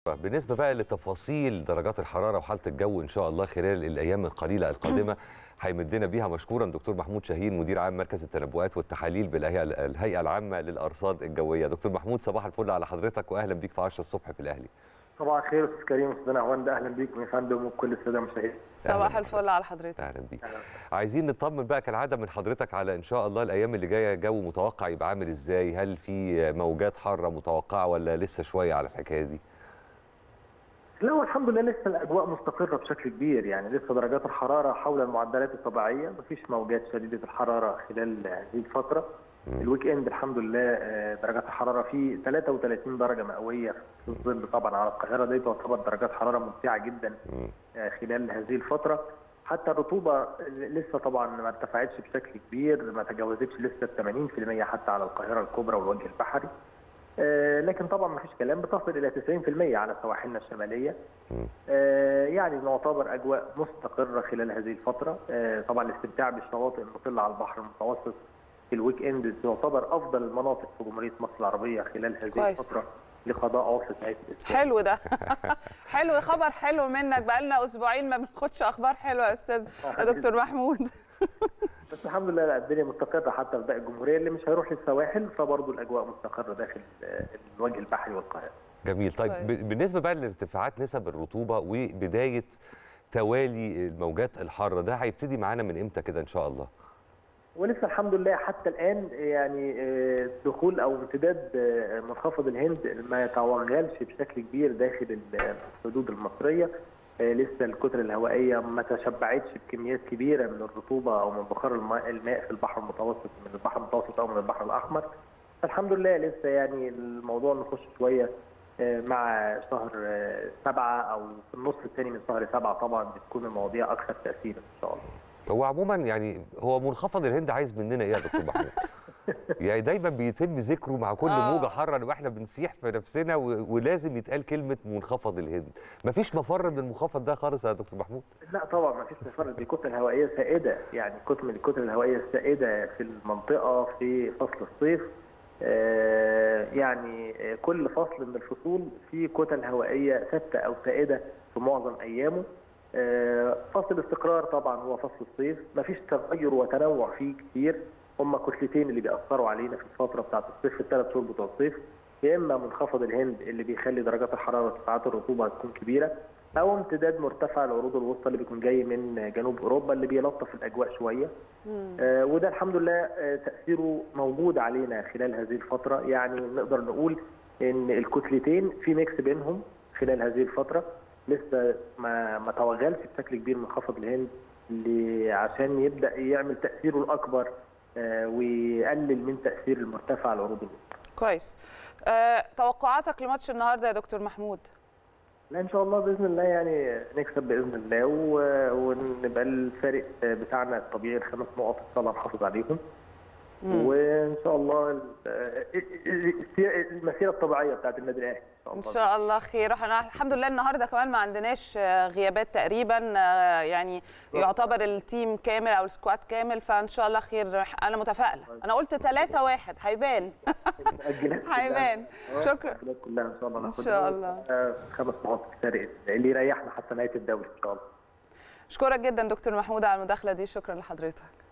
بالنسبة بقى لتفاصيل درجات الحرارة وحالة الجو إن شاء الله خلال الأيام القليلة القادمة هيمدنا بيها مشكورا دكتور محمود شاهين مدير عام مركز التنبؤات والتحاليل بالهيئة الهيئة العامة للأرصاد الجوية دكتور محمود صباح الفل على حضرتك وأهلا بيك في 10 الصبح في الأهلي صباح الخير استاذ كريم استاذ عوان اهلا بيك يا فندم وكل الساده المشاهدين صباح الفل على حضرتك أهلا بيك عايزين نطمن بقى كالعادة من حضرتك على إن شاء الله الأيام اللي جاية جو متوقع يبقى عامل إزاي هل في موجات حارة متوقعة ولا لسه شوية على الحكاية دي لا والحمد لله لسه الاجواء مستقره بشكل كبير يعني لسه درجات الحراره حول المعدلات الطبيعيه مفيش موجات شديده الحراره خلال هذه الفتره الويك اند الحمد لله آه، درجات الحراره فيه 33 درجه مئويه في الظل طبعا على القاهره دي تعتبر درجات حراره ممتعه جدا مم. آه، خلال هذه الفتره حتى الرطوبه لسه طبعا ما ارتفعتش بشكل كبير ما تجاوزتش لسه ال 80% حتى على القاهره الكبرى والوجه البحري آه، لكن طبعا ما فيش كلام بتصل الى 90% على سواحلنا الشماليه مم. آه، يعني نعتبر اجواء مستقره خلال هذه الفتره آه، طبعا الاستمتاع بالشواطئ المطله على البحر المتوسط في الويك اند تعتبر افضل المناطق في جمهوريه مصر العربيه خلال هذه كويس. الفتره لقضاء عطله نهايه الاسبوع حلو ده حلو خبر حلو منك بقالنا اسبوعين ما بناخدش اخبار حلوه يا استاذ يا دكتور محمود بس الحمد لله لا، الدنيا مستقره حتى في باقي الجمهوريه اللي مش هيروح للسواحل فبرضه الاجواء مستقره داخل آه، الوجه البحري والقاهره جميل طيب طيب. ب- بالنسبه بقى لارتفاعات نسب الرطوبه وبدايه توالي الموجات الحاره ده هيبتدي معانا من امتى كده ان شاء الله ولسه الحمد لله حتى الان يعني آه، دخول او امتداد آه، منخفض الهند ما يتوغلش بشكل كبير داخل الحدود المصريه آه، لسه الكتل الهوائيه ما تشبعتش بكميات كبيره من الرطوبه او من بخار الماء الماء في البحر المتوسط من البحر المتوسط او من البحر الاحمر فالحمد لله لسه يعني الموضوع نخش شويه آه، مع شهر آه، سبعه او في النص الثاني من شهر سبعه طبعا بتكون المواضيع اكثر تاثيرا ان شاء الله هو عموما يعني هو منخفض الهند عايز مننا ايه يا دكتور محمود يعني دايما بيتم ذكره مع كل آه. موجه حاره ان احنا بنسيح في نفسنا و- ولازم يتقال كلمه منخفض الهند مفيش مفر من المنخفض ده خالص يا دكتور محمود لا طبعا ما فيش مفر دي الكتل الهوائيه سائده يعني كتل من الكتل الهوائيه السائده في المنطقه في فصل الصيف آه، يعني آه، كل فصل من الفصول فيه كتل هوائيه ثابته او سائده في معظم ايامه آه، فصل الاستقرار طبعا هو فصل الصيف ما فيش تغير وتنوع فيه كتير هم كتلتين اللي بيأثروا علينا في الفتره بتاعت الصيف في الثلاث شهور بتوع الصيف يا اما منخفض الهند اللي بيخلي درجات الحراره وارتفاعات الرطوبه تكون كبيره او امتداد مرتفع العروض الوسطى اللي بيكون جاي من جنوب اوروبا اللي بيلطف الاجواء شويه آه وده الحمد لله آه تاثيره موجود علينا خلال هذه الفتره يعني نقدر نقول ان الكتلتين في ميكس بينهم خلال هذه الفتره لسه ما ما توغلش بشكل كبير منخفض الهند اللي عشان يبدا يعمل تاثيره الاكبر آه ويقلل من تاثير المرتفع على العروض الوسطى كويس آه، توقعاتك لماتش النهارده يا دكتور محمود لا ان شاء الله باذن الله يعني نكسب باذن الله و- ونبقى الفارق بتاعنا الطبيعي الخمس نقط ان شاء الله نحافظ عليهم وان شاء الله ال- السيا- المسيره الطبيعيه بتاعت النادي الاهلي ان شاء ان الله شاء الله خير احنا الحمد لله النهارده كمان ما عندناش آه، غيابات تقريبا آه، يعني يعتبر التيم كامل او السكواد كامل فان شاء الله خير انا متفائله انا قلت 3 1 هيبان المتأجلات كلها. هيبان. آه، شكرا. المتأجلات كلها ان شاء الله إن ناخدها. شاء الله. آه، خمس نقط الفارق اللي يريحنا حتى نهايه الدوري ان شاء الله اشكرك جدا دكتور محمود على المداخله دي شكرا لحضرتك